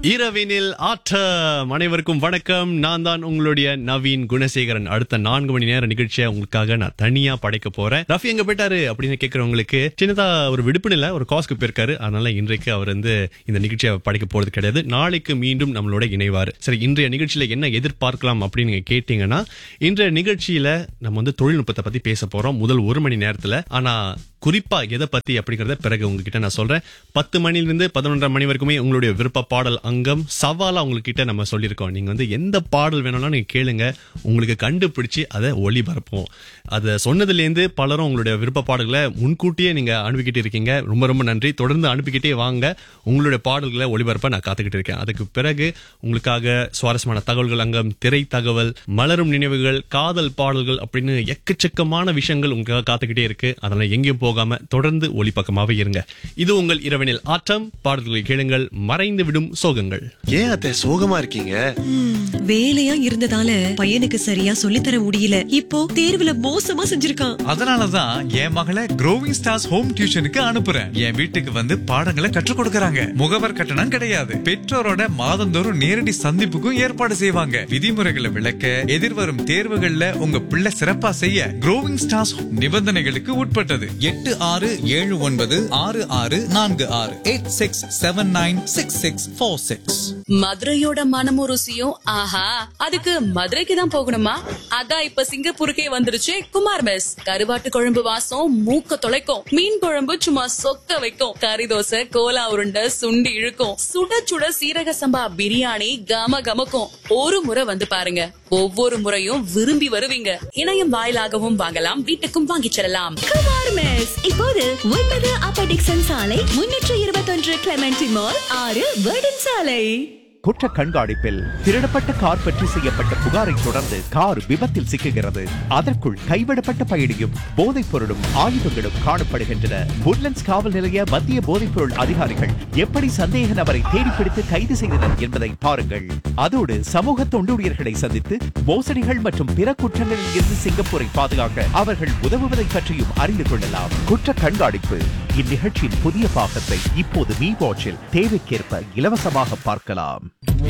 இரவினில் ஆட்டம் அனைவருக்கும் வணக்கம் நான் தான் உங்களுடைய நவீன் குணசேகரன் அடுத்த நான்கு மணி நேர நிகழ்ச்சியை உங்களுக்காக நான் தனியா படைக்க போறேன் ரஃபி எங்க போயிட்டாரு அப்படின்னு கேட்கறவங்களுக்கு சின்னதா ஒரு விடுப்பு இல்ல ஒரு காஸ்க்கு போயிருக்காரு அதனால இன்றைக்கு அவர் வந்து இந்த நிகழ்ச்சியை படைக்க போறது கிடையாது நாளைக்கு மீண்டும் நம்மளோட இணைவாரு சரி இன்றைய நிகழ்ச்சியில என்ன எதிர்பார்க்கலாம் அப்படின்னு நீங்க கேட்டீங்கன்னா இன்றைய நிகழ்ச்சியில நம்ம வந்து தொழில்நுட்பத்தை பத்தி பேச போறோம் முதல் ஒரு மணி நேரத்துல ஆனா குறிப்பா எதை பத்தி அப்படிங்கறத பிறகு உங்ககிட்ட நான் சொல்றேன் பத்து மணிலிருந்து பதினொன்றரை மணி வரைக்குமே உங்களுடைய விருப்ப பாடல் அங்கம் சவாலா உங்ககிட்ட நம்ம சொல்லியிருக்கோம் நீங்க வந்து எந்த பாடல் வேணும்னாலும் நீங்க கேளுங்க உங்களுக்கு கண்டுபிடிச்சு அதை ஒளிபரப்போம் அதை சொன்னதுலேருந்து பலரும் உங்களுடைய விருப்ப பாடல்களை முன்கூட்டியே நீங்க அனுப்பிக்கிட்டு இருக்கீங்க ரொம்ப ரொம்ப நன்றி தொடர்ந்து அனுப்பிக்கிட்டே வாங்க உங்களுடைய பாடல்களை ஒளிபரப்ப நான் காத்துக்கிட்டு இருக்கேன் அதுக்கு பிறகு உங்களுக்காக சுவாரஸ்யமான தகவல்கள் அங்கம் திரை தகவல் மலரும் நினைவுகள் காதல் பாடல்கள் அப்படின்னு எக்கச்சக்கமான விஷயங்கள் உங்களுக்காக காத்துக்கிட்டே இருக்கு அதனால எங்கேயும் போகாம தொடர்ந்து ஒளிப்பக்கமாவே இருங்க இது உங்கள் இரவனில் ஆட்டம் பாடல்களை கேளுங்கள் மறைந்து விடும் சோகங்கள் ஏன் அத்தை சோகமா இருக்கீங்க வேலையா இருந்ததால பையனுக்கு சரியா சொல்லித்தர முடியல இப்போ தேர்வுல மோசமா செஞ்சிருக்கான் அதனாலதான் என் மகளை க்ரோவிங் ஸ்டார்ஸ் ஹோம் டியூஷனுக்கு அனுப்புறேன் என் வீட்டுக்கு வந்து பாடங்களை கற்றுக் கொடுக்கறாங்க முகவர் கட்டணம் கிடையாது பெற்றோரோட மாதந்தோறும் நேரடி சந்திப்புக்கும் ஏற்பாடு செய்வாங்க விதிமுறைகளை விளக்க எதிர்வரும் தேர்வுகள்ல உங்க பிள்ளை சிறப்பா செய்ய க்ரோவிங் ஸ்டார்ஸ் நிபந்தனைகளுக்கு உட்பட்டது எட்டு ஆறு ஏழு ஒன்பது ஆறு ஆறு நான்கு ஆறு eight six seven nine six six four six மதுரையோட மனமும் ருசியும் ஆஹா அதுக்கு மதுரைக்கு தான் போகணுமா அதான் இப்ப சிங்கப்பூருக்கே வந்துருச்சு குமார் மெஸ் கருவாட்டு குழம்பு வாசம் மூக்க தொலைக்கும் மீன் குழம்பு சும்மா சொக்க வைக்கும் கறி தோசை கோலா உருண்டை சுண்டி இழுக்கும் சுட சுட சீரக சம்பா பிரியாணி கம கமக்கும் ஒரு முறை வந்து பாருங்க ஒவ்வொரு முறையும் விரும்பி வருவீங்க இணையம் வாயிலாகவும் வாங்கலாம் வீட்டுக்கும் வாங்கிச் செல்லலாம் குமார் மெஸ் இப்போது ஒன்பது அப்ப டிக்சன் சாலை முன்னூற்று இருபத்தொன்று கிளமெண்டி மால் ஆறு வேர்டன் சாலை குற்ற கண்காணிப்பில் திருடப்பட்ட கார் பற்றி செய்யப்பட்ட புகாரை தொடர்ந்து கார் விபத்தில் சிக்குகிறது அதற்குள் கைவிடப்பட்ட பயணியும் போதைப் பொருளும் ஆயுதங்களும் காணப்படுகின்றன woodlands காவல் நிலைய மத்திய போதைப் பொருள் அதிகாரிகள் எப்படி சந்தேக நபரை தேடிப்பிடித்து கைது செய்தனர் என்பதை பாருங்கள் அதோடு சமூக தொண்டூழியர்களை சந்தித்து மோசடிகள் மற்றும் பிற குற்றங்களில் இருந்து சிங்கப்பூரை பாதுகாக்க அவர்கள் உதவுவதை பற்றியும் அறிந்து கொள்ளலாம் குற்ற கண்காணிப்பு இந்நிகழ்ச்சியின் புதிய பாகத்தை இப்போது மீ வாட்சில் தேவைக்கேற்ப இலவசமாக பார்க்கலாம்